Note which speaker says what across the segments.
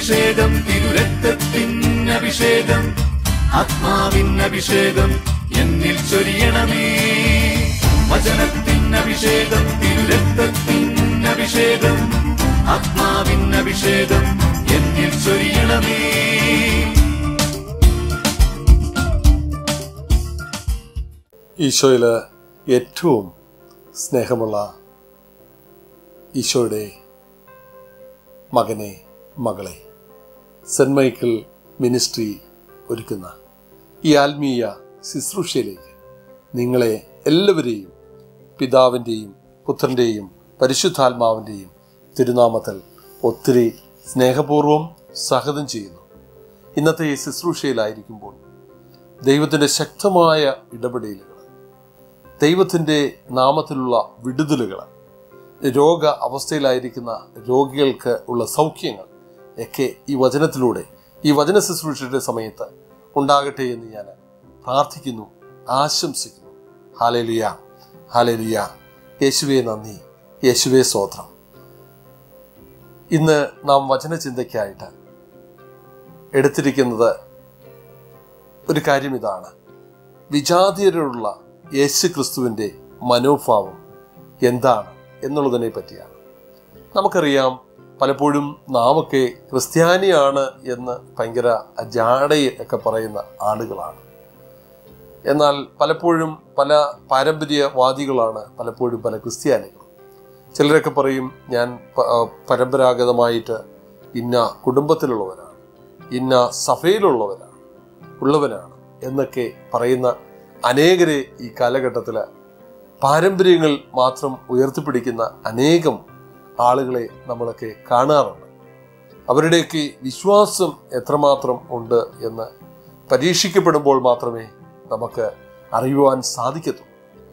Speaker 1: അഭിഷേകം തിരുരക്തത്തിൻ അഭിഷേകം ആത്മാവിൻ അഭിഷേകം എന്നിൽ ചൊരിയണമേ വചനത്തിൻ അഭിഷേകം തിരുരക്തത്തിൻ അഭിഷേകം ആത്മാവിൻ അഭിഷേകം എന്നിൽ ചൊരിയണമേ
Speaker 2: ഈശോയിൽ ഏറ്റവും സ്നേഹമുള്ള ഈശോയുടെ മകനെ മകളെ സെൻറ് മൈക്കിൾ മിനിസ്ട്രി ഒരുക്കുന്ന ഈ ആത്മീയ ശുശ്രൂഷയിലേക്ക് നിങ്ങളെ എല്ലാവരെയും പിതാവിൻ്റെയും പുത്രൻ്റെയും പരിശുദ്ധാത്മാവിൻ്റെയും തിരുനാമത്തിൽ ഒത്തിരി സ്നേഹപൂർവ്വം സ്വാഗതം ചെയ്യുന്നു ഇന്നത്തെ ഈ ശുശ്രൂഷയിലായിരിക്കുമ്പോൾ ദൈവത്തിൻ്റെ ശക്തമായ ഇടപെടലുകൾ ദൈവത്തിൻ്റെ നാമത്തിലുള്ള വിടുതലുകൾ രോഗ അവസ്ഥയിലായിരിക്കുന്ന രോഗികൾക്ക് ഉള്ള സൗഖ്യങ്ങൾ ഒക്കെ ഈ വചനത്തിലൂടെ ഈ വചന ശുശ്രൂഷയുടെ സമയത്ത് ഉണ്ടാകട്ടെ എന്ന് ഞാൻ പ്രാർത്ഥിക്കുന്നു ആശംസിക്കുന്നു ഹാലേലിയ ഹാലേലിയ യേശുവേ നന്ദി യേശുവേ സ്വോത്രം ഇന്ന് നാം വചനചിന്തയ്ക്കായിട്ട് എടുത്തിരിക്കുന്നത് ഒരു കാര്യം ഇതാണ് വിജാതീയരോടുള്ള യേശു ക്രിസ്തുവിൻ്റെ മനോഭാവം എന്താണ് എന്നുള്ളതിനെ പറ്റിയാണ് നമുക്കറിയാം പലപ്പോഴും നാമൊക്കെ ക്രിസ്ത്യാനിയാണ് എന്ന് ഭയങ്കര ജാടയൊക്കെ പറയുന്ന ആളുകളാണ് എന്നാൽ പലപ്പോഴും പല പാരമ്പര്യവാദികളാണ് പലപ്പോഴും പല ക്രിസ്ത്യാനികൾ ചിലരൊക്കെ പറയും ഞാൻ പ- ആ, പരമ്പരാഗതമായിട്ട് ഇന്ന കുടുംബത്തിലുള്ളവരാണ് ഇന്ന സഭയിലുള്ളവരാണ് ഉള്ളവനാണ് എന്നൊക്കെ പറയുന്ന അനേകരെ ഈ കാലഘട്ടത്തിൽ പാരമ്പര്യങ്ങൾ മാത്രം ഉയർത്തിപ്പിടിക്കുന്ന അനേകം ആളുകളെ നമ്മളൊക്കെ കാണാറുണ്ട് അവരുടെയൊക്കെ വിശ്വാസം എത്രമാത്രം ഉണ്ട് എന്ന് പരീക്ഷിക്കപ്പെടുമ്പോൾ മാത്രമേ നമുക്ക് അറിയുവാൻ സാധിക്കത്തുള്ളൂ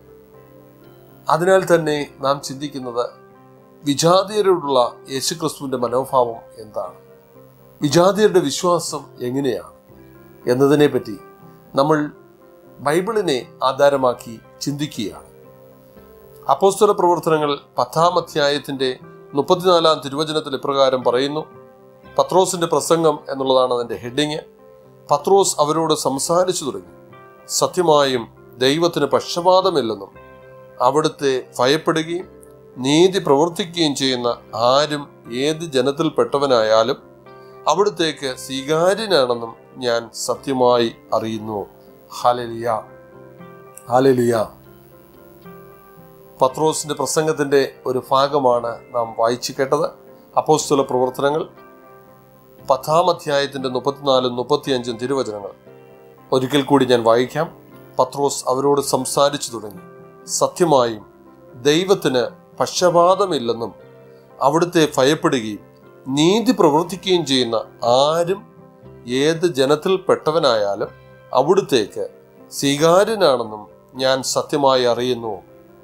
Speaker 2: അതിനാൽ തന്നെ നാം ചിന്തിക്കുന്നത് വിജാതീയരോടുള്ള യേശുക്രിസ്തുവിന്റെ മനോഭാവം എന്താണ് വിജാതീയരുടെ വിശ്വാസം എങ്ങനെയാണ് എന്നതിനെ പറ്റി നമ്മൾ ബൈബിളിനെ ആധാരമാക്കി ചിന്തിക്കുകയാണ് അപ്പോസ്തല പ്രവർത്തനങ്ങൾ പത്താം അധ്യായത്തിന്റെ മുപ്പത്തിനാലാം തിരുവചനത്തിൽ ഇപ്രകാരം പറയുന്നു പത്രോസിന്റെ പ്രസംഗം എന്നുള്ളതാണ് അതിന്റെ ഹെഡിങ് പത്രോസ് അവരോട് സംസാരിച്ചു തുടങ്ങി സത്യമായും ദൈവത്തിന് പക്ഷപാതമില്ലെന്നും അവിടുത്തെ ഭയപ്പെടുകയും നീതി പ്രവർത്തിക്കുകയും ചെയ്യുന്ന ആരും ഏത് ജനത്തിൽപ്പെട്ടവനായാലും അവിടുത്തേക്ക് സ്വീകാര്യനാണെന്നും ഞാൻ സത്യമായി അറിയുന്നു ഹാലലിയ ഹാലലിയ പത്രോസിന്റെ പ്രസംഗത്തിന്റെ ഒരു ഭാഗമാണ് നാം വായിച്ചു കേട്ടത് അപ്പോസ്തല പ്രവർത്തനങ്ങൾ പത്താം അധ്യായത്തിന്റെ മുപ്പത്തിനാലും മുപ്പത്തിയഞ്ചും തിരുവചനങ്ങൾ ഒരിക്കൽ കൂടി ഞാൻ വായിക്കാം പത്രോസ് അവരോട് സംസാരിച്ചു തുടങ്ങി സത്യമായും ദൈവത്തിന് പക്ഷപാതമില്ലെന്നും അവിടുത്തെ ഭയപ്പെടുകയും നീതി പ്രവർത്തിക്കുകയും ചെയ്യുന്ന ആരും ഏത് ജനത്തിൽപ്പെട്ടവനായാലും അവിടുത്തേക്ക് സ്വീകാര്യനാണെന്നും ഞാൻ സത്യമായി അറിയുന്നു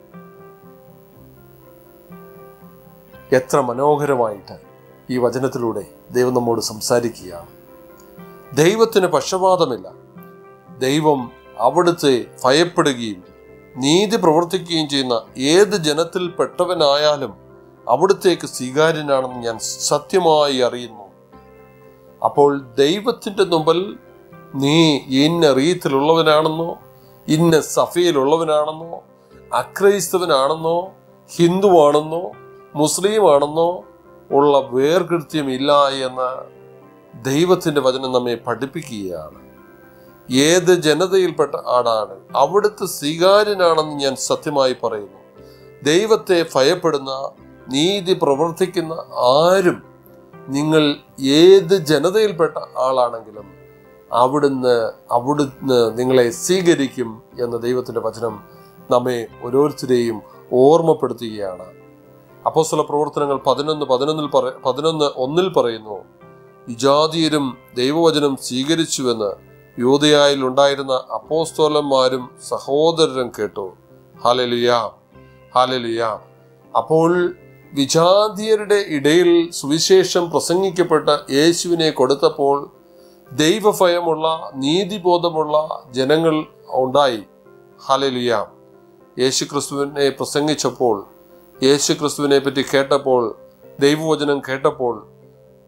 Speaker 2: എത്ര മനോഹരമായിട്ട് ഈ വചനത്തിലൂടെ ദൈവം നമ്മോട് സംസാരിക്കുകയാണ് ദൈവത്തിന് പക്ഷപാതമില്ല ദൈവം അവിടുത്തെ ഭയപ്പെടുകയും നീതി പ്രവർത്തിക്കുകയും ചെയ്യുന്ന ഏത് ജനത്തിൽപ്പെട്ടവനായാലും അവിടുത്തേക്ക് സ്വീകാര്യനാണെന്ന് ഞാൻ സത്യമായി അറിയുന്നു അപ്പോൾ ദൈവത്തിന്റെ മുമ്പിൽ നീ ഇന്ന റീത്തിലുള്ളവനാണെന്നോ ഇന്ന സഭയിലുള്ളവനാണെന്നോ അക്രൈസ്തവനാണെന്നോ ഹിന്ദുവാണെന്നോ മുസ്ലിം ആണെന്നോ ഉള്ള വേർകൃത്യമില്ല എന്ന് ദൈവത്തിന്റെ വചനം നമ്മെ പഠിപ്പിക്കുകയാണ് ഏത് ജനതയിൽപ്പെട്ട ആടാണ് അവിടുത്തെ സ്വീകാര്യനാണെന്ന് ഞാൻ സത്യമായി പറയുന്നു ദൈവത്തെ ഭയപ്പെടുന്ന നീതി പ്രവർത്തിക്കുന്ന ആരും നിങ്ങൾ ഏത് ജനതയിൽപ്പെട്ട ആളാണെങ്കിലും അവിടുന്ന് അവിടുന്ന് നിങ്ങളെ സ്വീകരിക്കും എന്ന ദൈവത്തിന്റെ വചനം നമ്മെ ഓരോരുത്തരെയും ഓർമ്മപ്പെടുത്തുകയാണ് അപ്പോസ്തല പ്രവർത്തനങ്ങൾ പതിനൊന്ന് പതിനൊന്നിൽ പറ പതിനൊന്ന് ഒന്നിൽ പറയുന്നു വിജാതീയരും ദൈവവചനം സ്വീകരിച്ചുവെന്ന് യൂതയായിൽ ഉണ്ടായിരുന്ന അപ്പോസ്തോലന്മാരും സഹോദരരും കേട്ടു ഹാലലുയ ഹാലലുയ അപ്പോൾ വിജാതീയരുടെ ഇടയിൽ സുവിശേഷം പ്രസംഗിക്കപ്പെട്ട യേശുവിനെ കൊടുത്തപ്പോൾ ദൈവഭയമുള്ള നീതിബോധമുള്ള ജനങ്ങൾ ഉണ്ടായി ഹാലലുയ യേശു ക്രിസ്തുവിനെ പ്രസംഗിച്ചപ്പോൾ യേശു ക്രിസ്തുവിനെ പറ്റി കേട്ടപ്പോൾ ദൈവവചനം കേട്ടപ്പോൾ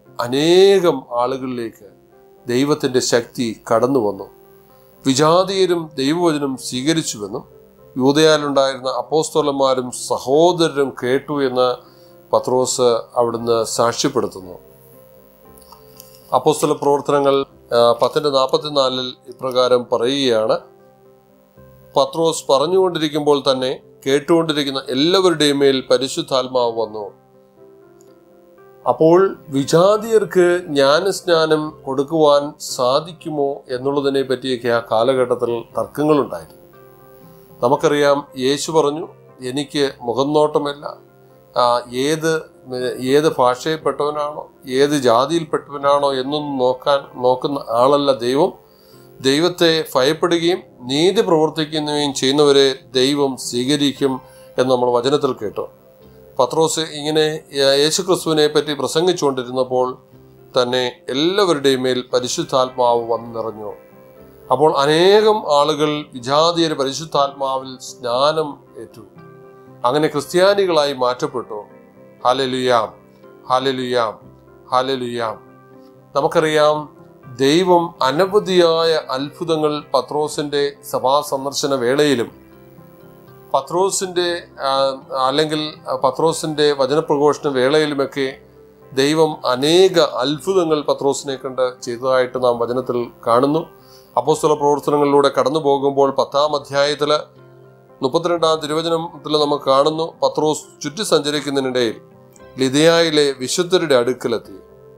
Speaker 2: അനേകം ആളുകളിലേക്ക് ദൈവത്തിൻ്റെ ശക്തി കടന്നു വന്നു വിജാതീയരും ദൈവവചനം സ്വീകരിച്ചുവെന്നും യൂതയാലുണ്ടായിരുന്ന അപ്പോസ്തോലന്മാരും സഹോദരരും കേട്ടു എന്ന് പത്രോസ് അവിടുന്ന് സാക്ഷ്യപ്പെടുത്തുന്നു അപ്പോസ്തല പ്രവർത്തനങ്ങൾ ആ, പത്തിന്റെ നാൽപ്പത്തിനാലിൽ ഇപ്രകാരം പറയുകയാണ് പത്രോസ് പറഞ്ഞുകൊണ്ടിരിക്കുമ്പോൾ തന്നെ കേട്ടുകൊണ്ടിരിക്കുന്ന എല്ലാവരുടെയും മേൽ പരിശുദ്ധാത്മാവ് വന്നു അപ്പോൾ വിജാതിയർക്ക് ജ്ഞാനസ്നാനം കൊടുക്കുവാൻ സാധിക്കുമോ എന്നുള്ളതിനെ പറ്റിയൊക്കെ ആ കാലഘട്ടത്തിൽ തർക്കങ്ങളുണ്ടായിരുന്നു നമുക്കറിയാം യേശു പറഞ്ഞു എനിക്ക് മുഖംനോട്ടമില്ല ആ, ഏത് ഏത് ഭാഷയിൽപ്പെട്ടവനാണോ ഏത് ജാതിയിൽപ്പെട്ടവനാണോ എന്നൊന്നും നോക്കാൻ നോക്കുന്ന ആളല്ല ദൈവം ദൈവത്തെ ഭയപ്പെടുകയും നീതി പ്രവർത്തിക്കുന്നവയും ചെയ്യുന്നവരെ ദൈവം സ്വീകരിക്കും എന്ന് നമ്മൾ വചനത്തിൽ കേട്ടു പത്രോസ് ഇങ്ങനെ യേശുക്രിസ്തുവിനെ പറ്റി പ്രസംഗിച്ചുകൊണ്ടിരുന്നപ്പോൾ തന്നെ എല്ലാവരുടെയും മേൽ പരിശുദ്ധാത്മാവ് വന്നു നിറഞ്ഞു അപ്പോൾ അനേകം ആളുകൾ വിജാതീയർ പരിശുദ്ധാത്മാവിൽ സ്നാനം ഏറ്റു അങ്ങനെ ക്രിസ്ത്യാനികളായി മാറ്റപ്പെട്ടു ഹാലലുയാം ഹാലലുയാം ഹാലലുയാം നമുക്കറിയാം ദൈവം അനവധിയായ അത്ഭുതങ്ങൾ പത്രോസിന്റെ സഭാ സന്ദർശന വേളയിലും പത്രോസിന്റെ ആ, അല്ലെങ്കിൽ പത്രോസിന്റെ വചനപ്രഘോഷണ വേളയിലുമൊക്കെ ദൈവം അനേക അത്ഭുതങ്ങൾ പത്രോസിനെ കണ്ട് ചെയ്തതായിട്ട് നാം വചനത്തിൽ കാണുന്നു അപ്പോസ്തല പ്രവർത്തനങ്ങളിലൂടെ കടന്നു പോകുമ്പോൾ പത്താം അധ്യായത്തില് മുപ്പത്തിരണ്ടാം തിരുവചനത്തിൽ നമുക്ക് കാണുന്നു പത്രോസ് ചുറ്റി സഞ്ചരിക്കുന്നതിനിടയിൽ ലിതയായിലെ വിശുദ്ധരുടെ അടുക്കലെത്തി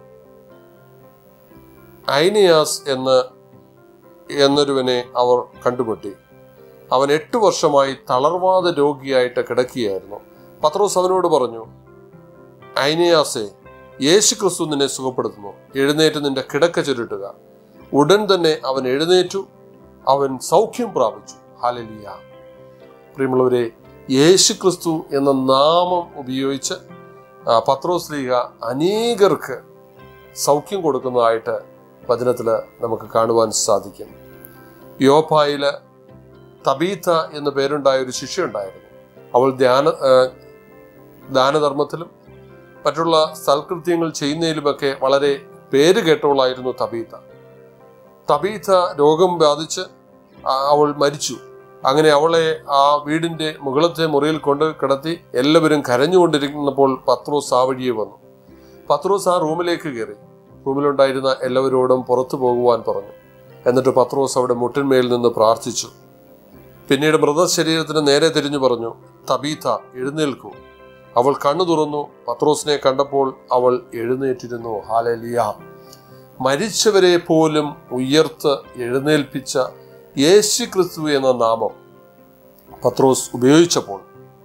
Speaker 2: ഐനിയാസ് എന്ന് എന്നൊരുവനെ അവർ കണ്ടുമുട്ടി അവൻ എട്ട് വർഷമായി തളർവാദ രോഗിയായിട്ട് കിടക്കുകയായിരുന്നു പത്രോസ് അവനോട് പറഞ്ഞു ഐനിയാസെ യേശു ക്രിസ്തു നിന്നെ സുഖപ്പെടുത്തുന്നു എഴുന്നേറ്റ് നിന്റെ കിടക്ക ചുരുട്ടുക ഉടൻ തന്നെ അവൻ എഴുന്നേറ്റു അവൻ സൗഖ്യം പ്രാപിച്ചു ഹാലലിയ പ്രിയമുള്ളവരെ യേശു ക്രിസ്തു എന്ന നാമം ഉപയോഗിച്ച് ആ, പത്രോസ് ലീഗ അനേകർക്ക് സൗഖ്യം കൊടുക്കുന്നതായിട്ട് വചനത്തിൽ നമുക്ക് കാണുവാൻ സാധിക്കും യോപ്പായില് തബീത്ത എന്ന പേരുണ്ടായ ഒരു ശിഷ്യ ഉണ്ടായിരുന്നു അവൾ ധ്യാന ആ, ദാനധർമ്മത്തിലും മറ്റുള്ള സൽകൃത്യങ്ങൾ ചെയ്യുന്നതിലുമൊക്കെ വളരെ പേര് കേട്ടവളായിരുന്നു തബീത്ത തബീത്ത രോഗം ബാധിച്ച് ആ, അവൾ മരിച്ചു അങ്ങനെ അവളെ ആ വീടിന്റെ മുകളത്തെ മുറിയിൽ കൊണ്ട് കിടത്തി എല്ലാവരും കരഞ്ഞുകൊണ്ടിരിക്കുന്നപ്പോൾ പത്രോസ് ആ വഴിയെ വന്നു പത്രോസ് ആ റൂമിലേക്ക് കയറി റൂമിലുണ്ടായിരുന്ന എല്ലാവരോടും പുറത്തു പോകുവാൻ പറഞ്ഞു എന്നിട്ട് പത്രോസ് അവിടെ മുട്ടിന്മേൽ നിന്ന് പ്രാർത്ഥിച്ചു പിന്നീട് മൃതശരീരത്തിന് നേരെ തിരിഞ്ഞു പറഞ്ഞു തബീത്ത എഴുന്നേൽക്കൂ അവൾ കണ്ണു തുറന്നു പത്രോസിനെ കണ്ടപ്പോൾ അവൾ എഴുന്നേറ്റിരുന്നു ഹാലലിയ മരിച്ചവരെ പോലും ഉയർത്ത് എഴുന്നേൽപ്പിച്ച യേശു ക്രിസ്തു എന്ന നാമം പത്രോസ് ഉപയോഗിച്ചപ്പോൾ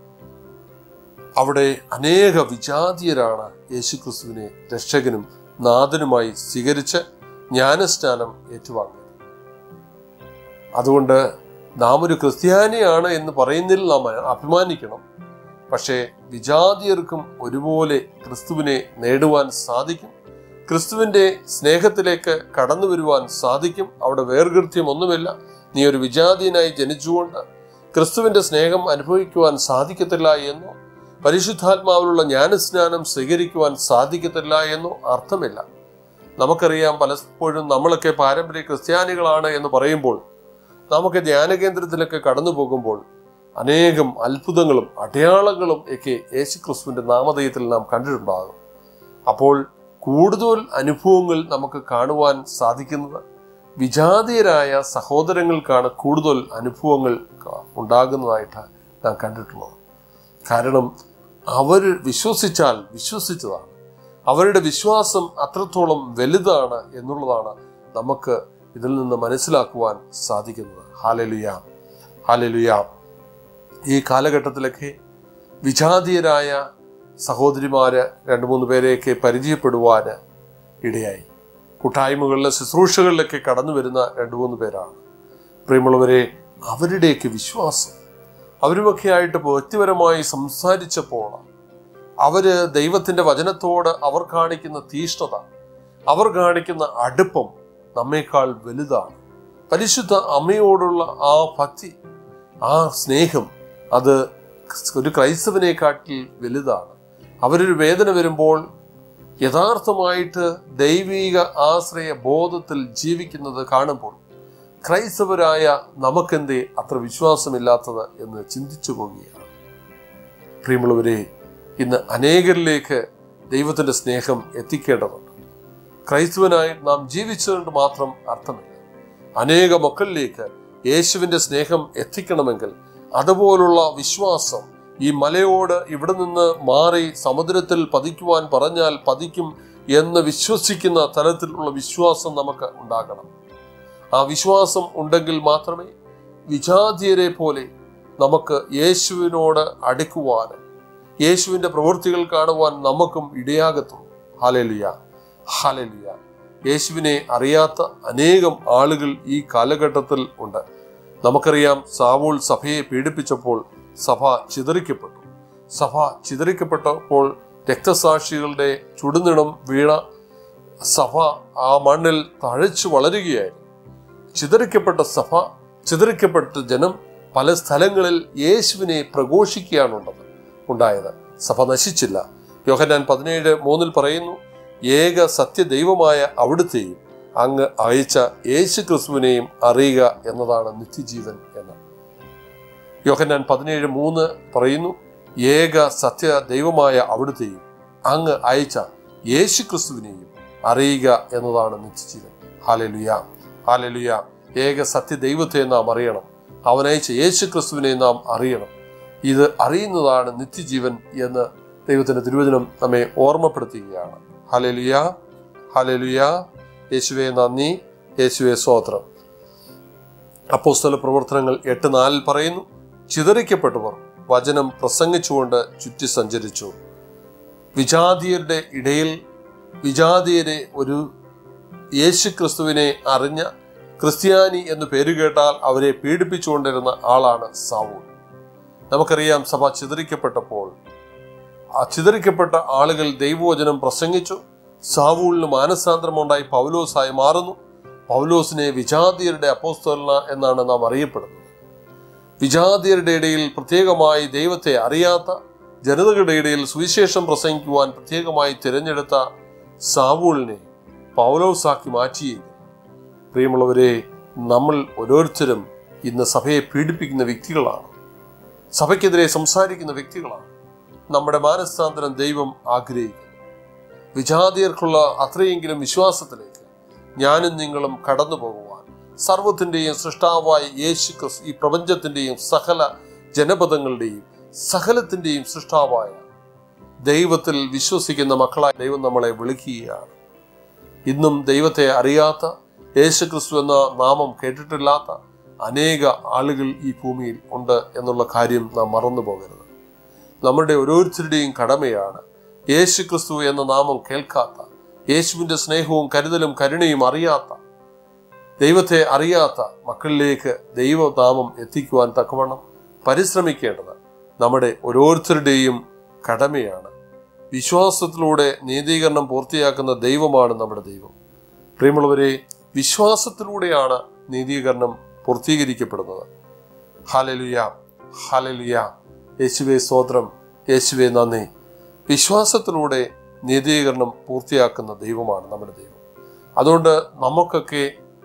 Speaker 2: അവിടെ അനേക വിജാതീയരാണ് യേശു ക്രിസ്തുവിനെ രക്ഷകനും നാഥനുമായി സ്വീകരിച്ച് ജ്ഞാനസ്നാനം ഏറ്റുവാങ്ങിയത് അതുകൊണ്ട് നാം ഒരു ക്രിസ്ത്യാനിയാണ് എന്ന് പറയുന്നതിൽ നാം അഭിമാനിക്കണം പക്ഷേ വിജാതിയർക്കും ഒരുപോലെ ക്രിസ്തുവിനെ നേടുവാൻ സാധിക്കും ക്രിസ്തുവിന്റെ സ്നേഹത്തിലേക്ക് കടന്നു വരുവാൻ സാധിക്കും അവിടെ വേർകൃത്യം ഒന്നുമില്ല നീ ഒരു വിജാതീയനായി ജനിച്ചുകൊണ്ട് ക്രിസ്തുവിന്റെ സ്നേഹം അനുഭവിക്കുവാൻ സാധിക്കത്തില്ല എന്നോ പരിശുദ്ധാത്മാവിലുള്ള ജ്ഞാനസ്നാനം സ്വീകരിക്കുവാൻ സാധിക്കത്തില്ല എന്നോ അർത്ഥമില്ല നമുക്കറിയാം പലപ്പോഴും നമ്മളൊക്കെ പാരമ്പര്യ ക്രിസ്ത്യാനികളാണ് എന്ന് പറയുമ്പോൾ നമുക്ക് ധ്യാനകേന്ദ്രത്തിലൊക്കെ കടന്നു പോകുമ്പോൾ അനേകം അത്ഭുതങ്ങളും അടയാളങ്ങളും ഒക്കെ യേശു ക്രിസ്തുവിന്റെ നാമധേയത്തിൽ നാം കണ്ടിട്ടുണ്ടാകും അപ്പോൾ കൂടുതൽ അനുഭവങ്ങൾ നമുക്ക് കാണുവാൻ സാധിക്കുന്നത് വിജാതീയരായ സഹോദരങ്ങൾക്കാണ് കൂടുതൽ അനുഭവങ്ങൾ ക- ഉണ്ടാകുന്നതായിട്ട് നാം കണ്ടിട്ടുള്ളത് കാരണം അവർ വിശ്വസിച്ചാൽ വിശ്വസിച്ചതാണ് അവരുടെ വിശ്വാസം അത്രത്തോളം വലുതാണ് എന്നുള്ളതാണ് നമുക്ക് ഇതിൽ നിന്ന് മനസ്സിലാക്കുവാൻ സാധിക്കുന്നത് ഹാലലുയ ഹാലലുയ ഈ കാലഘട്ടത്തിലൊക്കെ വിജാതീയരായ സഹോദരിമാര് രണ്ട് മൂന്ന് പേരെയൊക്കെ പരിചയപ്പെടുവാൻ ഇടയായി കൂട്ടായ്മകളിലെ ശുശ്രൂഷകളിലൊക്കെ കടന്നു വരുന്ന രണ്ട് മൂന്ന് പേരാണ് പ്രിയമുള്ളവരെ അവരുടെയൊക്കെ വിശ്വാസം അവരുമൊക്കെ ആയിട്ട് വ്യക്തിപരമായി സംസാരിച്ചപ്പോൾ അവര് ദൈവത്തിന്റെ വചനത്തോട് അവർ കാണിക്കുന്ന തീഷ്ണത അവർ കാണിക്കുന്ന അടുപ്പം നമ്മേക്കാൾ വലുതാണ് പരിശുദ്ധ അമ്മയോടുള്ള ആ ഭക്തി ആ സ്നേഹം അത് ഒരു ക്രൈസ്തവനെക്കാട്ടിൽ വലുതാണ് അവരൊരു വേദന വരുമ്പോൾ യഥാർത്ഥമായിട്ട് ദൈവിക ആശ്രയ ബോധത്തിൽ ജീവിക്കുന്നത് കാണുമ്പോൾ ക്രൈസ്തവരായ നമുക്കെന്തേ അത്ര വിശ്വാസമില്ലാത്തത് എന്ന് ചിന്തിച്ചു പോവുകയാണ് പ്രിയമുള്ളവരെ ഇന്ന് അനേകരിലേക്ക് ദൈവത്തിന്റെ സ്നേഹം എത്തിക്കേണ്ടതുണ്ട് ക്രൈസ്തവനായി നാം ജീവിച്ചതുകൊണ്ട് മാത്രം അർത്ഥമില്ല അനേക മക്കളിലേക്ക് യേശുവിന്റെ സ്നേഹം എത്തിക്കണമെങ്കിൽ അതുപോലുള്ള വിശ്വാസം ഈ മലയോട് ഇവിടെ നിന്ന് മാറി സമുദ്രത്തിൽ പതിക്കുവാൻ പറഞ്ഞാൽ പതിക്കും എന്ന് വിശ്വസിക്കുന്ന തലത്തിലുള്ള വിശ്വാസം നമുക്ക് ഉണ്ടാകണം ആ വിശ്വാസം ഉണ്ടെങ്കിൽ മാത്രമേ വിജാതിയരെ പോലെ നമുക്ക് യേശുവിനോട് അടുക്കുവാനും യേശുവിന്റെ പ്രവൃത്തികൾ കാണുവാൻ നമുക്കും ഇടയാകത്തുള്ളൂ ഹാലലിയ ഹാലലിയ യേശുവിനെ അറിയാത്ത അനേകം ആളുകൾ ഈ കാലഘട്ടത്തിൽ ഉണ്ട് നമുക്കറിയാം സാവൂൾ സഭയെ പീഡിപ്പിച്ചപ്പോൾ സഭ ചിതറിക്കപ്പെട്ടു സഭ ചിതറിക്കപ്പെട്ടപ്പോൾ രക്തസാക്ഷികളുടെ ചുടുനിണം വീണ സഭ ആ മണ്ണിൽ തഴച്ചു വളരുകയായിരുന്നു ചിതറിക്കപ്പെട്ട സഭ ചിതറിക്കപ്പെട്ട ജനം പല സ്ഥലങ്ങളിൽ യേശുവിനെ പ്രഘോഷിക്കുകയാണുള്ളത് ഉണ്ടായത് സഭ നശിച്ചില്ല യോഹന്നാൻ പതിനേഴ് മൂന്നിൽ പറയുന്നു ഏക സത്യദൈവമായ അവിടുത്തെയും അങ്ങ് അയച്ച യേശു ക്രിസ്തുവിനെയും അറിയുക എന്നതാണ് നിത്യജീവൻ എന്ന് യോഹന്നാൻ പതിനേഴ് മൂന്ന് പറയുന്നു ഏക സത്യ ദൈവമായ അവിടുത്തെയും അങ്ങ് അയച്ച യേശു ക്രിസ്തുവിനെയും അറിയുക എന്നതാണ് നിത്യജീവൻ ഹാലലുയ ഹാലലുയ ഏക സത്യ ദൈവത്തെ നാം അറിയണം അവനയച്ച യേശു ക്രിസ്തുവിനെ നാം അറിയണം ഇത് അറിയുന്നതാണ് നിത്യജീവൻ എന്ന് ദൈവത്തിന്റെ തിരുവചനം നമ്മെ ഓർമ്മപ്പെടുത്തുകയാണ് ഹലലുയ ഹലലുയ യേശുവെ നന്ദി യേശുവെ സ്വോത്രം അപ്പോസ്തല പ്രവർത്തനങ്ങൾ എട്ട് നാലിൽ പറയുന്നു ചിതറിക്കപ്പെട്ടവർ വചനം പ്രസംഗിച്ചുകൊണ്ട് ചുറ്റി സഞ്ചരിച്ചു വിജാതിയരുടെ ഇടയിൽ വിജാതിയരെ ഒരു യേശു ക്രിസ്തുവിനെ അറിഞ്ഞ ക്രിസ്ത്യാനി എന്ന് പേര് കേട്ടാൽ അവരെ പീഡിപ്പിച്ചുകൊണ്ടിരുന്ന ആളാണ് സാവൂൾ നമുക്കറിയാം സഭ ചിതറിക്കപ്പെട്ടപ്പോൾ ആ ചിതറിക്കപ്പെട്ട ആളുകൾ ദൈവവചനം പ്രസംഗിച്ചു സാവൂളിന് മാനസാന്തരമുണ്ടായി പൗലോസായി മാറുന്നു പൗലോസിനെ വിജാതിയരുടെ അപ്പോസ്തലന എന്നാണ് നാം അറിയപ്പെടുന്നത് വിജാതിയരുടെ ഇടയിൽ പ്രത്യേകമായി ദൈവത്തെ അറിയാത്ത ജനതകളുടെ ഇടയിൽ സുവിശേഷം പ്രസംഗിക്കുവാൻ പ്രത്യേകമായി തിരഞ്ഞെടുത്ത സാവൂളിനെ പൗലോസാക്കി മാറ്റിയിരിക്കുന്നു പ്രിയമുള്ളവരെ നമ്മൾ ഓരോരുത്തരും ഇന്ന് സഭയെ പീഡിപ്പിക്കുന്ന വ്യക്തികളാണ് സഭയ്ക്കെതിരെ സംസാരിക്കുന്ന വ്യക്തികളാണ് നമ്മുടെ മാനസാന്തരം ദൈവം ആഗ്രഹിക്കുന്നു വിജാതിയർക്കുള്ള അത്രയെങ്കിലും വിശ്വാസത്തിലേക്ക് ഞാനും നിങ്ങളും കടന്നു പോകുവാൻ സർവത്തിന്റെയും സൃഷ്ടാവായ യേശു ക്രിസ്തു ഈ പ്രപഞ്ചത്തിന്റെയും സകല ജനപദങ്ങളുടെയും സകലത്തിന്റെയും സൃഷ്ടാവായ ദൈവത്തിൽ വിശ്വസിക്കുന്ന മക്കളായി ദൈവം നമ്മളെ വിളിക്കുകയാണ് ഇന്നും ദൈവത്തെ അറിയാത്ത യേശു ക്രിസ്തു എന്ന നാമം കേട്ടിട്ടില്ലാത്ത അനേക ആളുകൾ ഈ ഭൂമിയിൽ ഉണ്ട് എന്നുള്ള കാര്യം നാം മറന്നു പോകരുത് നമ്മുടെ ഓരോരുത്തരുടെയും കടമയാണ് യേശു ക്രിസ്തു എന്ന നാമം കേൾക്കാത്ത യേശുവിന്റെ സ്നേഹവും കരുതലും കരുണയും അറിയാത്ത ദൈവത്തെ അറിയാത്ത മക്കളിലേക്ക് ദൈവനാമം എത്തിക്കുവാൻ തക്കവണ്ണം പരിശ്രമിക്കേണ്ടത് നമ്മുടെ ഓരോരുത്തരുടെയും കടമയാണ് വിശ്വാസത്തിലൂടെ നീതീകരണം പൂർത്തിയാക്കുന്ന ദൈവമാണ് നമ്മുടെ ദൈവം പ്രിയമുള്ളവരെ വിശ്വാസത്തിലൂടെയാണ് നീതീകരണം പൂർത്തീകരിക്കപ്പെടുന്നത് ഹാലലുയ ഹാലലുയ യേശുവെ സ്തോത്രം യേശുവെ നന്ദി വിശ്വാസത്തിലൂടെ നീതീകരണം പൂർത്തിയാക്കുന്ന ദൈവമാണ് നമ്മുടെ ദൈവം അതുകൊണ്ട് നമുക്കൊക്കെ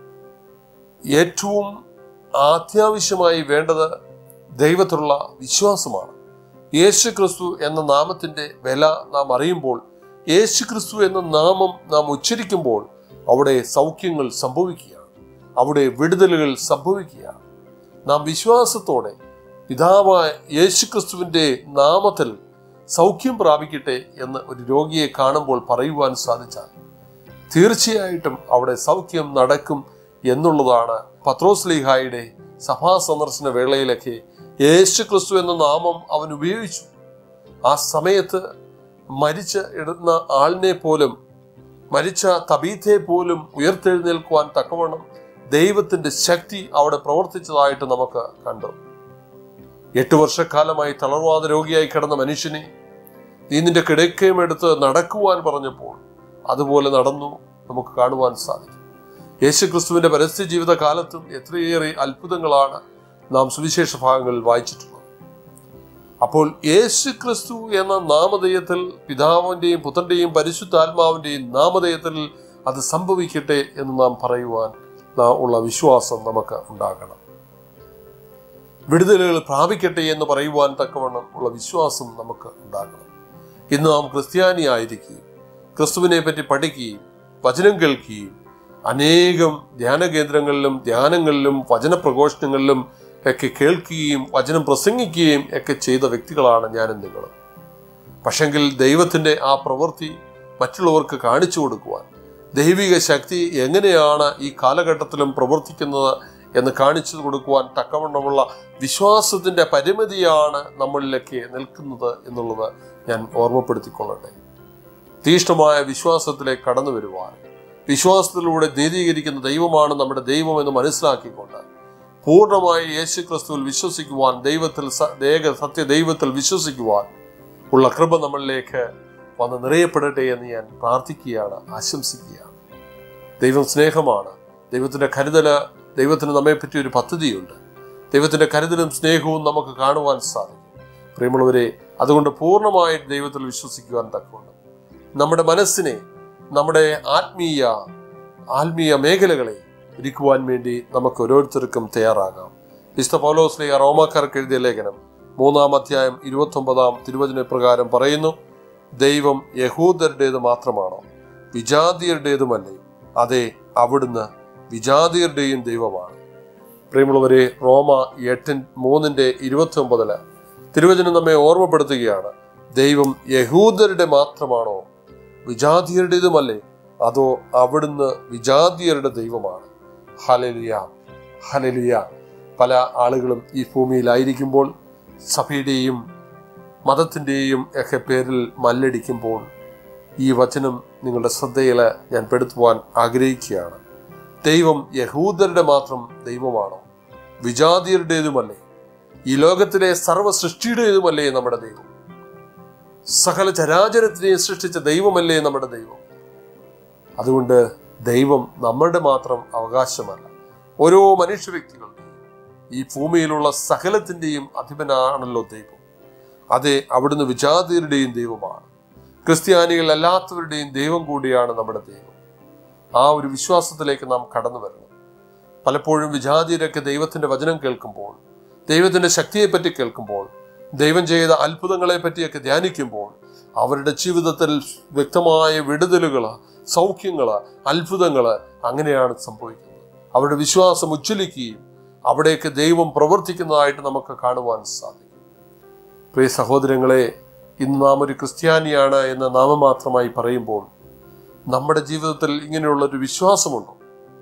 Speaker 2: ഏറ്റവും അത്യാവശ്യമായി വേണ്ടത് ദൈവത്തിലുള്ള വിശ്വാസമാണ് യേശു ക്രിസ്തു എന്ന നാമത്തിന്റെ വില നാം അറിയുമ്പോൾ യേശു ക്രിസ്തു എന്ന നാമം നാം ഉച്ചരിക്കുമ്പോൾ അവിടെ സൗഖ്യങ്ങൾ സംഭവിക്കുകയാണ് അവിടെ വിടുതലുകൾ സംഭവിക്കുകയാണ് നാം വിശ്വാസത്തോടെ പിതാവായ യേശു ക്രിസ്തുവിന്റെ നാമത്തിൽ സൗഖ്യം പ്രാപിക്കട്ടെ എന്ന് ഒരു രോഗിയെ കാണുമ്പോൾ പറയുവാൻ സാധിച്ചാൽ തീർച്ചയായിട്ടും അവിടെ സൗഖ്യം നടക്കും എന്നുള്ളതാണ് പത്രോസ് ലീഹായുടെ സഭാ സന്ദർശന വേളയിലൊക്കെ യേശു ക്രിസ്തു എന്ന നാമം അവൻ ഉപയോഗിച്ചു ആ സമയത്ത് മരിച്ച ഇടുന്ന ആളിനെ പോലും മരിച്ച തബീത്തെ പോലും ഉയർത്തെഴുന്നേൽക്കുവാൻ തക്കവണ്ണം ദൈവത്തിന്റെ ശക്തി അവിടെ പ്രവർത്തിച്ചതായിട്ട് നമുക്ക് കണ്ടു എട്ട് വർഷക്കാലമായി തളർവാദ രോഗിയായി കിടന്ന മനുഷ്യനെ നീ നിന്റെ കിടക്കയും എടുത്ത് നടക്കുവാൻ പറഞ്ഞപ്പോൾ അതുപോലെ നടന്നു നമുക്ക് കാണുവാൻ സാധിക്കും യേശുക്രിസ്തുവിന്റെ പരസ്യ ജീവിത കാലത്തും എത്രയേറെ അത്ഭുതങ്ങളാണ് നാം സുവിശേഷ ഭാഗങ്ങളിൽ വായിച്ചിട്ടുള്ളത് അപ്പോൾ യേശു ക്രിസ്തു എന്ന നാമധേയത്തിൽ പിതാവിന്റെയും പുത്രന്റെയും പരിശുദ്ധാത്മാവിന്റെയും നാമധേയത്തിൽ അത് സംഭവിക്കട്ടെ എന്ന് നാം പറയുവാൻ നാം ഉള്ള വിശ്വാസം നമുക്ക് ഉണ്ടാകണം വിടുതലുകൾ പ്രാപിക്കട്ടെ എന്ന് പറയുവാൻ തക്കവണ്ണം ഉള്ള വിശ്വാസം നമുക്ക് ഉണ്ടാകണം ഇന്ന് നാം ക്രിസ്ത്യാനിയായിരിക്കുകയും ക്രിസ്തുവിനെ പറ്റി പഠിക്കുകയും വചനം കേൾക്കുകയും അനേകം ധ്യാന കേന്ദ്രങ്ങളിലും ധ്യാനങ്ങളിലും വചന പ്രഘോഷണങ്ങളിലും ഒക്കെ കേൾക്കുകയും വചനം പ്രസംഗിക്കുകയും ഒക്കെ ചെയ്ത വ്യക്തികളാണ് ഞാനും നിങ്ങളും പക്ഷെങ്കിൽ ദൈവത്തിന്റെ ആ പ്രവൃത്തി മറ്റുള്ളവർക്ക് കാണിച്ചു കൊടുക്കുവാൻ ദൈവിക ശക്തി എങ്ങനെയാണ് ഈ കാലഘട്ടത്തിലും പ്രവർത്തിക്കുന്നത് എന്ന് കാണിച്ചു കൊടുക്കുവാൻ തക്കവണ്ണമുള്ള വിശ്വാസത്തിന്റെ പരിമിതിയാണ് നമ്മളിലേക്ക് നിൽക്കുന്നത് എന്നുള്ളത് ഞാൻ ഓർമ്മപ്പെടുത്തിക്കൊള്ളട്ടെ തീഷ്ണമായ വിശ്വാസത്തിലേക്ക് കടന്നു വരുവാൻ വിശ്വാസത്തിലൂടെ നീതീകരിക്കുന്ന ദൈവമാണ് നമ്മുടെ ദൈവം എന്ന് മനസ്സിലാക്കിക്കൊണ്ട് പൂർണ്ണമായി യേശു ക്രിസ്തുവിൽ വിശ്വസിക്കുവാൻ ദൈവത്തിൽ സ- ഏക സത്യ ദൈവത്തിൽ വിശ്വസിക്കുവാൻ ഉള്ള കൃപ നമ്മളിലേക്ക് വന്ന് നിറയപ്പെടട്ടെ എന്ന് ഞാൻ പ്രാർത്ഥിക്കുകയാണ് ആശംസിക്കുകയാണ് ദൈവം സ്നേഹമാണ് ദൈവത്തിന്റെ കരുതല് ദൈവത്തിന് നമ്മെപ്പറ്റി ഒരു പദ്ധതിയുണ്ട് ദൈവത്തിന്റെ കരുതലും സ്നേഹവും നമുക്ക് കാണുവാൻ സാധിക്കും പ്രിയമുള്ളവരെ അതുകൊണ്ട് പൂർണ്ണമായി ദൈവത്തിൽ വിശ്വസിക്കുവാൻ തക്കവണ്ണം നമ്മുടെ മനസ്സിനെ നമ്മുടെ ആത്മീയ ആത്മീയ മേഖലകളെ ഒരുക്കുവാൻ വേണ്ടി നമുക്ക് ഓരോരുത്തർക്കും തയ്യാറാകാം വിശുദ്ധ പൗലോസ്ലിയ റോമാക്കാർക്ക് എഴുതിയ ലേഖനം മൂന്നാം അധ്യായം ഇരുപത്തി ഒമ്പതാം തിരുവചന പ്രകാരം പറയുന്നു ദൈവം യഹൂദരുടേത് മാത്രമാണോ വിജാതിയരുടേതുമല്ലേ അതെ അവിടുന്ന് വിജാതിയരുടെയും ദൈവമാണ് പ്രിയമുള്ളവരെ റോമ എട്ടിൻ മൂന്നിന്റെ ഇരുപത്തി ഒമ്പതില് തിരുവചനം നമ്മെ ഓർമ്മപ്പെടുത്തുകയാണ് ദൈവം യഹൂദരുടെ മാത്രമാണോ വിജാതിയരുടേതുമല്ലേ അതോ അവിടുന്ന് വിജാതിയരുടെ ദൈവമാണ് ഹലലുയ ഹലലുയ പല ആളുകളും ഈ ഭൂമിയിലായിരിക്കുമ്പോൾ സഭയുടെയും മതത്തിൻ്റെയും ഒക്കെ പേരിൽ മല്ലടിക്കുമ്പോൾ ഈ വചനം നിങ്ങളുടെ ശ്രദ്ധയിൽ ഞാൻ പെടുത്തുവാൻ ആഗ്രഹിക്കുകയാണ് ദൈവം യഹൂദരുടെ മാത്രം ദൈവമാണോ വിജാതിയരുടേതുമല്ലേ ഈ ലോകത്തിലെ സർവ്വ സൃഷ്ടിയുടേതുമല്ലേ നമ്മുടെ ദൈവം സകല ചരാചരത്തിനെയും സൃഷ്ടിച്ച ദൈവമല്ലേ നമ്മുടെ ദൈവം അതുകൊണ്ട് ദൈവം നമ്മുടെ മാത്രം അവകാശമല്ല ഓരോ മനുഷ്യ വ്യക്തികളുടെയും ഈ ഭൂമിയിലുള്ള സകലത്തിന്റെയും അധിപനാണല്ലോ ദൈവം അതെ അവിടുന്ന് വിജാതിയരുടെയും ദൈവമാണ് ക്രിസ്ത്യാനികൾ അല്ലാത്തവരുടെയും ദൈവം കൂടിയാണ് നമ്മുടെ ദൈവം ആ ഒരു വിശ്വാസത്തിലേക്ക് നാം കടന്നു വരണം പലപ്പോഴും വിജാതിയരൊക്കെ ദൈവത്തിന്റെ വചനം കേൾക്കുമ്പോൾ ദൈവത്തിന്റെ ശക്തിയെപ്പറ്റി കേൾക്കുമ്പോൾ ദൈവം ചെയ്ത അത്ഭുതങ്ങളെ പറ്റിയൊക്കെ ധ്യാനിക്കുമ്പോൾ അവരുടെ ജീവിതത്തിൽ വ്യക്തമായ വിടുതലുകള് സൗഖ്യങ്ങള് അത്ഭുതങ്ങള് അങ്ങനെയാണ് സംഭവിക്കുന്നത് അവരുടെ വിശ്വാസം ഉജ്ജ്വലിക്കുകയും അവിടേക്ക് ദൈവം പ്രവർത്തിക്കുന്നതായിട്ട് നമുക്ക് കാണുവാൻ സാധിക്കും പ്രിയ സഹോദരങ്ങളെ ഇന്ന് നാം ഒരു ക്രിസ്ത്യാനിയാണ് എന്ന് നാമമാത്രമായി പറയുമ്പോൾ നമ്മുടെ ജീവിതത്തിൽ ഇങ്ങനെയുള്ള ഒരു വിശ്വാസമുണ്ടോ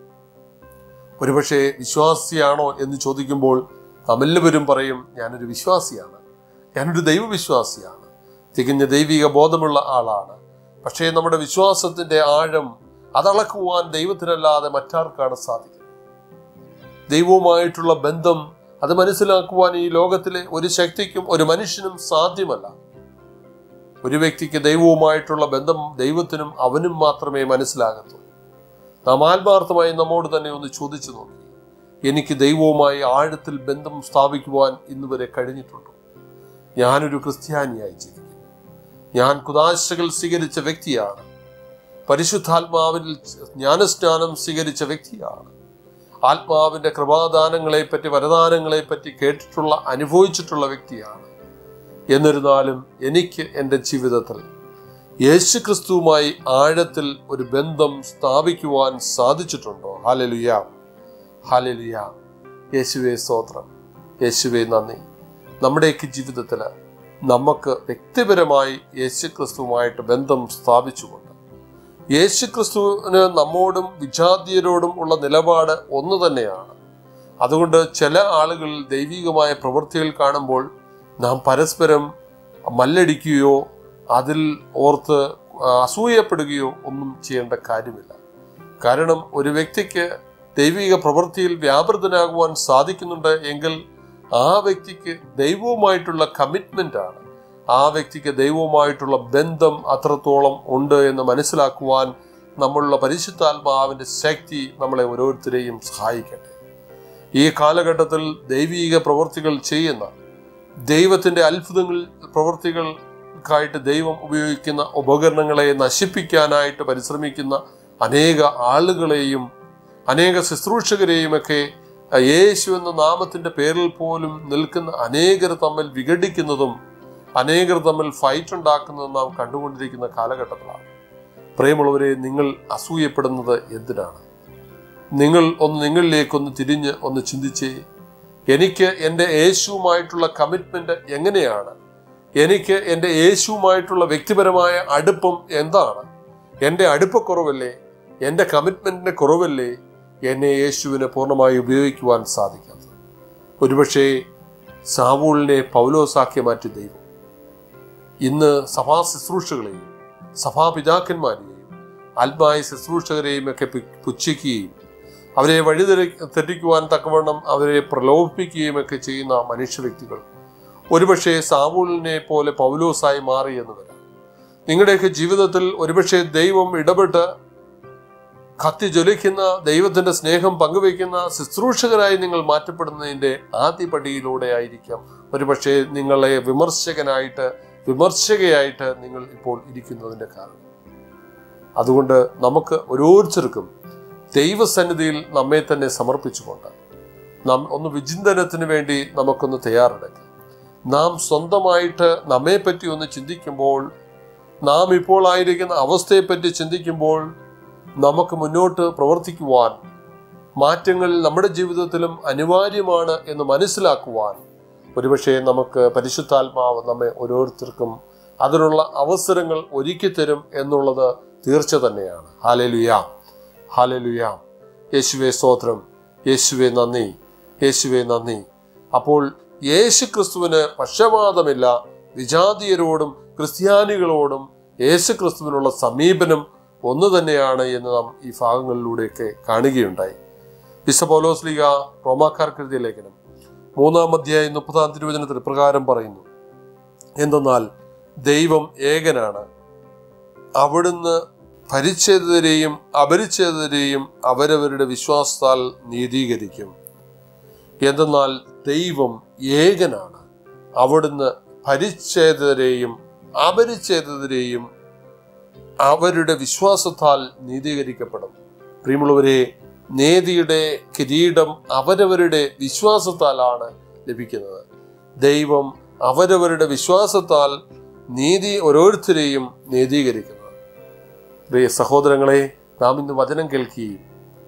Speaker 2: ഒരുപക്ഷെ വിശ്വാസിയാണോ എന്ന് ചോദിക്കുമ്പോൾ നാമെല്ലാവരും പറയും ഞാനൊരു വിശ്വാസിയാണ് ഞാനൊരു ദൈവവിശ്വാസിയാണ് തികഞ്ഞ ദൈവിക ബോധമുള്ള ആളാണ് പക്ഷേ നമ്മുടെ വിശ്വാസത്തിന്റെ ആഴം അതളക്കുവാൻ ദൈവത്തിനല്ലാതെ മറ്റാർക്കാണ് സാധിക്കുന്നത് ദൈവവുമായിട്ടുള്ള ബന്ധം അത് മനസ്സിലാക്കുവാൻ ഈ ലോകത്തിലെ ഒരു ശക്തിക്കും ഒരു മനുഷ്യനും സാധ്യമല്ല ഒരു വ്യക്തിക്ക് ദൈവവുമായിട്ടുള്ള ബന്ധം ദൈവത്തിനും അവനും മാത്രമേ മനസ്സിലാകത്തുള്ളൂ നാം ആത്മാർത്ഥമായി നമ്മോട് തന്നെ ഒന്ന് ചോദിച്ചു നോക്കി എനിക്ക് ദൈവവുമായി ആഴത്തിൽ ബന്ധം സ്ഥാപിക്കുവാൻ ഇന്ന് വരെ കഴിഞ്ഞിട്ടുണ്ടോ ഞാനൊരു ക്രിസ്ത്യാനിയായി ജീവിക്കുന്നു ഞാൻ കുതാശകൾ സ്വീകരിച്ച വ്യക്തിയാണ് പരിശുദ്ധാത്മാവിൽ ജ്ഞാനസ്നാനം സ്വീകരിച്ച വ്യക്തിയാണ് ആത്മാവിന്റെ കൃപാദാനങ്ങളെ പറ്റി വരദാനങ്ങളെ പറ്റി കേട്ടിട്ടുള്ള അനുഭവിച്ചിട്ടുള്ള വ്യക്തിയാണ് എന്നിരുന്നാലും എനിക്ക് എൻ്റെ ജീവിതത്തിൽ യേശു ക്രിസ്തുവുമായി ആഴത്തിൽ ഒരു ബന്ധം സ്ഥാപിക്കുവാൻ സാധിച്ചിട്ടുണ്ടോ ഹാലലുയ ഹാലലുയ യേശുവെ സ്തോത്രം യേശുവെ നന്ദി നമ്മുടെയൊക്കെ ജീവിതത്തിൽ നമുക്ക് വ്യക്തിപരമായി യേശു ക്രിസ്തുവുമായിട്ട് ബന്ധം സ്ഥാപിച്ചുകൊണ്ട് യേശു ക്രിസ്തുവിന് നമ്മോടും വിജാതീയരോടും ഉള്ള നിലപാട് ഒന്ന് തന്നെയാണ് അതുകൊണ്ട് ചില ആളുകൾ ദൈവികമായ പ്രവൃത്തികൾ കാണുമ്പോൾ നാം പരസ്പരം മല്ലടിക്കുകയോ അതിൽ ഓർത്ത് അസൂയപ്പെടുകയോ ഒന്നും ചെയ്യേണ്ട കാര്യമില്ല കാരണം ഒരു വ്യക്തിക്ക് ദൈവിക പ്രവൃത്തിയിൽ വ്യാപൃതനാകുവാൻ സാധിക്കുന്നുണ്ട് എങ്കിൽ ആ വ്യക്തിക്ക് ദൈവവുമായിട്ടുള്ള കമ്മിറ്റ്മെന്റ് ആണ് ആ വ്യക്തിക്ക് ദൈവവുമായിട്ടുള്ള ബന്ധം അത്രത്തോളം ഉണ്ട് എന്ന് മനസ്സിലാക്കുവാൻ നമ്മളുള്ള പരിശുദ്ധാത്മാവിന്റെ ശക്തി നമ്മളെ ഓരോരുത്തരെയും സഹായിക്കട്ടെ ഈ കാലഘട്ടത്തിൽ ദൈവീക പ്രവൃത്തികൾ ചെയ്യുന്ന ദൈവത്തിന്റെ അത്ഭുതങ്ങൾ പ്രവൃത്തികൾക്കായിട്ട് ദൈവം ഉപയോഗിക്കുന്ന ഉപകരണങ്ങളെ നശിപ്പിക്കാനായിട്ട് പരിശ്രമിക്കുന്ന അനേക ആളുകളെയും അനേക ശുശ്രൂഷകരെയുമൊക്കെ യേശു എന്ന നാമത്തിന്റെ പേരിൽ പോലും നിൽക്കുന്ന അനേകർ തമ്മിൽ വിഘടിക്കുന്നതും അനേകർ തമ്മിൽ ഫൈറ്റ് ഉണ്ടാക്കുന്നതും നാം കണ്ടുകൊണ്ടിരിക്കുന്ന കാലഘട്ടത്തിലാണ് പ്രിയമുള്ളവരെ നിങ്ങൾ അസൂയപ്പെടുന്നത് എന്തിനാണ് നിങ്ങൾ ഒന്ന് നിങ്ങളിലേക്കൊന്ന് തിരിഞ്ഞ് ഒന്ന് ചിന്തിച്ചേ എനിക്ക് എൻ്റെ യേശുവുമായിട്ടുള്ള കമ്മിറ്റ്മെന്റ് എങ്ങനെയാണ് എനിക്ക് എൻ്റെ യേശുവുമായിട്ടുള്ള വ്യക്തിപരമായ അടുപ്പം എന്താണ് എൻ്റെ അടുപ്പക്കുറവല്ലേ എൻ്റെ കമ്മിറ്റ്മെന്റിന്റെ കുറവല്ലേ എന്നെ യേശുവിനെ പൂർണ്ണമായി ഉപയോഗിക്കുവാൻ സാധിക്കാത്തത് ഒരുപക്ഷെ സാവൂളിനെ പൗലോസാക്കി മാറ്റി ദൈവം ഇന്ന് സഭാ ശുശ്രൂഷകളെയും സഭാപിതാക്കന്മാരെയും ആത്മായ ശുശ്രൂഷകരെയും ഒക്കെ പു- പുച്ഛിക്കുകയും അവരെ വഴിതെറി തെറ്റിക്കുവാൻ തക്കവണ്ണം അവരെ പ്രലോഭിപ്പിക്കുകയും ഒക്കെ ചെയ്യുന്ന മനുഷ്യ വ്യക്തികൾ ഒരുപക്ഷെ സാവൂളിനെ പോലെ പൗലോസായി മാറി എന്ന് വരാം നിങ്ങളുടെയൊക്കെ ജീവിതത്തിൽ ഒരുപക്ഷെ ദൈവം ഇടപെട്ട് കത്തി ജ്വലിക്കുന്ന ദൈവത്തിന്റെ സ്നേഹം പങ്കുവയ്ക്കുന്ന ശുശ്രൂഷകരായി നിങ്ങൾ മാറ്റപ്പെടുന്നതിന്റെ ആദ്യ പടിയിലൂടെ ആയിരിക്കാം ഒരുപക്ഷെ നിങ്ങളെ വിമർശകനായിട്ട് വിമർശകയായിട്ട് നിങ്ങൾ ഇപ്പോൾ ഇരിക്കുന്നതിന്റെ കാരണം അതുകൊണ്ട് നമുക്ക് ഓരോരുത്തർക്കും ദൈവസന്നിധിയിൽ നമ്മെ തന്നെ സമർപ്പിച്ചുകൊണ്ട് നാം ഒന്ന് വിചിന്തനത്തിന് വേണ്ടി നമുക്കൊന്ന് തയ്യാറെടുക്കാം നാം സ്വന്തമായിട്ട് നമ്മെ പറ്റി ഒന്ന് ചിന്തിക്കുമ്പോൾ നാം ഇപ്പോൾ ആയിരിക്കുന്ന അവസ്ഥയെപ്പറ്റി ചിന്തിക്കുമ്പോൾ നമുക്ക് മുന്നോട്ട് പ്രവർത്തിക്കുവാൻ മാറ്റങ്ങൾ നമ്മുടെ ജീവിതത്തിലും അനിവാര്യമാണ് എന്ന് മനസ്സിലാക്കുവാൻ ഒരുപക്ഷെ നമുക്ക് പരിശുദ്ധാത്മാവ് നമ്മെ ഓരോരുത്തർക്കും അതിനുള്ള അവസരങ്ങൾ ഒരുക്കി തരും എന്നുള്ളത് തീർച്ച തന്നെയാണ് ഹാലലുയ ഹാലലുയ യേശുവെ സ്തോത്രം യേശുവെ നന്ദി യേശുവെ നന്ദി അപ്പോൾ യേശു ക്രിസ്തുവിന് പക്ഷപാതമില്ല വിജാതീയരോടും ക്രിസ്ത്യാനികളോടും യേശു ക്രിസ്തുവിനുള്ള സമീപനം ഒന്ന് തന്നെയാണ് എന്ന് നാം ഈ ഭാഗങ്ങളിലൂടെയൊക്കെ കാണുകയുണ്ടായി വിശ പൗലോസ്ലിക റോമാക്കാർക്ക് എഴുതിയ ലേഖനം മൂന്നാം അധ്യായം മുപ്പതാം തിരുവചനത്തിൽ പ്രകാരം പറയുന്നു എന്തെന്നാൽ ദൈവം ഏകനാണ് അവിടുന്ന് പരിച്ഛേദിതരെയും അപരിച്ഛേദിതരെയും അവരവരുടെ വിശ്വാസത്താൽ നീതീകരിക്കും എന്തെന്നാൽ ദൈവം ഏകനാണ് അവിടുന്ന് പരിച്ഛേദിതരെയും അപരിച്ഛേദിതരെയും അവരുടെ വിശ്വാസത്താൽ നീതീകരിക്കപ്പെടും പ്രിയമുള്ളവരെ നേതിയുടെ കിരീടം അവരവരുടെ വിശ്വാസത്താലാണ് ലഭിക്കുന്നത് ദൈവം അവരവരുടെ വിശ്വാസത്താൽ നീതി ഓരോരുത്തരെയും നീതീകരിക്കുന്നത് പ്രിയ സഹോദരങ്ങളെ നാം ഇന്ന് വചനം കേൾക്കുകയും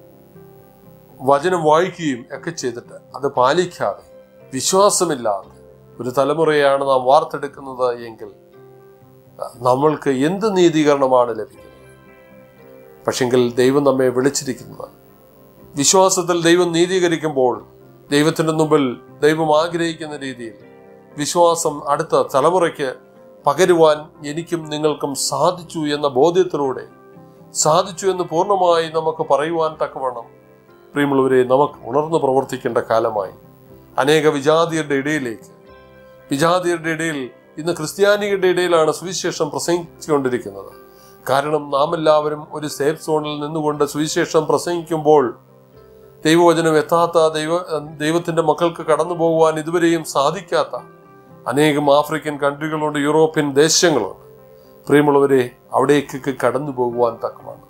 Speaker 2: വചനം വായിക്കുകയും ഒക്കെ ചെയ്തിട്ട് അത് പാലിക്കാതെ വിശ്വാസമില്ലാതെ ഒരു തലമുറയാണ് നാം വാർത്തെടുക്കുന്നത് എങ്കിൽ നമ്മൾക്ക് എന്ത് നീതീകരണമാണ് ലഭിക്കുന്നത് പക്ഷെങ്കിൽ ദൈവം നമ്മെ വിളിച്ചിരിക്കുന്നത് വിശ്വാസത്തിൽ ദൈവം നീതീകരിക്കുമ്പോൾ ദൈവത്തിന്റെ മുമ്പിൽ ദൈവം ആഗ്രഹിക്കുന്ന രീതിയിൽ വിശ്വാസം അടുത്ത തലമുറയ്ക്ക് പകരുവാൻ എനിക്കും നിങ്ങൾക്കും സാധിച്ചു എന്ന ബോധ്യത്തിലൂടെ സാധിച്ചു എന്ന് പൂർണ്ണമായി നമുക്ക് പറയുവാൻ തക്കവണ്ണം പ്രിയമുള്ളവരെ നമുക്ക് ഉണർന്നു പ്രവർത്തിക്കേണ്ട കാലമായി അനേക വിജാതിയരുടെ ഇടയിലേക്ക് വിജാതിയരുടെ ഇടയിൽ ഇന്ന് ക്രിസ്ത്യാനികളുടെ ഇടയിലാണ് സുവിശേഷം പ്രസംഗിച്ചുകൊണ്ടിരിക്കുന്നത് കാരണം നാം എല്ലാവരും ഒരു സേഫ് സോണിൽ നിന്നുകൊണ്ട് സുവിശേഷം പ്രസംഗിക്കുമ്പോൾ ദൈവവചനം എത്താത്ത ദൈവ ദൈവത്തിന്റെ മക്കൾക്ക് കടന്നു പോകുവാൻ ഇതുവരെയും സാധിക്കാത്ത അനേകം ആഫ്രിക്കൻ കൺട്രികളുണ്ട് യൂറോപ്യൻ ദേശങ്ങളുണ്ട് പ്രിയമുള്ളവരെ അവിടേക്കൊക്കെ കടന്നു പോകുവാൻ തക്കമാണ്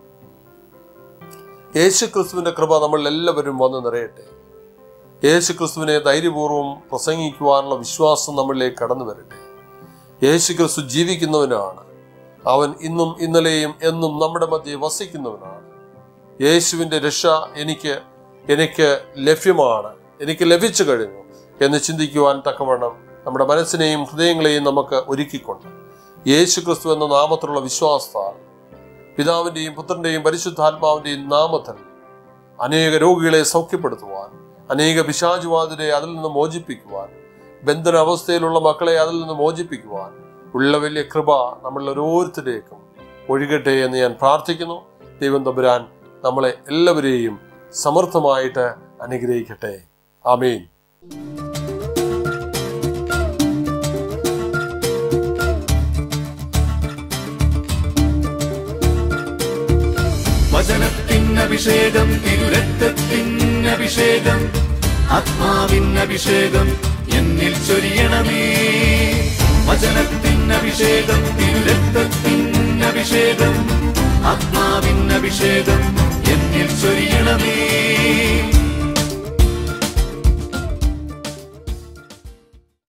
Speaker 2: യേശു ക്രിസ്തുവിന്റെ കൃപ നമ്മൾ എല്ലാവരും വന്ന് നിറയട്ടെ യേശു ക്രിസ്തുവിനെ ധൈര്യപൂർവ്വം പ്രസംഗിക്കുവാനുള്ള വിശ്വാസം നമ്മളിലേക്ക് കടന്നു വരട്ടെ യേശു ക്രിസ്തു ജീവിക്കുന്നവനാണ് അവൻ ഇന്നും ഇന്നലെയും എന്നും നമ്മുടെ മധ്യേ വസിക്കുന്നവനാണ് യേശുവിന്റെ രക്ഷ എനിക്ക് എനിക്ക് ലഭ്യമാണ് എനിക്ക് ലഭിച്ചു കഴിഞ്ഞു എന്ന് ചിന്തിക്കുവാൻ തക്കവണ്ണം നമ്മുടെ മനസ്സിനെയും ഹൃദയങ്ങളെയും നമുക്ക് ഒരുക്കിക്കൊണ്ട് യേശു ക്രിസ്തു എന്ന നാമത്തിലുള്ള വിശ്വാസത്താൽ പിതാവിന്റെയും പുത്രന്റെയും പരിശുദ്ധാത്മാവിന്റെയും നാമത്തിൽ അനേക രോഗികളെ സൗഖ്യപ്പെടുത്തുവാൻ അനേക പിശാചുവാതിരെ അതിൽ നിന്ന് മോചിപ്പിക്കുവാൻ ബന്ധന അവസ്ഥയിലുള്ള മക്കളെ അതിൽ നിന്ന് മോചിപ്പിക്കുവാൻ ഉള്ള വലിയ കൃപ നമ്മൾ ഓരോരുത്തരേക്കും ഒഴുകട്ടെ എന്ന് ഞാൻ പ്രാർത്ഥിക്കുന്നു ദൈവം തമ്പുരാൻ നമ്മളെ എല്ലാവരെയും സമർത്ഥമായിട്ട് അനുഗ്രഹിക്കട്ടെ ആമീൻ
Speaker 1: വചനത്തിനഭിഷേകം തിരുരക്തത്തിനഭിഷേകം ആത്മാവിനഭിഷേകം എന്നിൽ ചൊരിയണമേ വചനത്തിൻ അഭിഷേകം തിരുരക്തത്തിൻ അഭിഷേകം ആത്മാവിൻ അഭിഷേകം എന്നിൽ ചൊരിയണമേ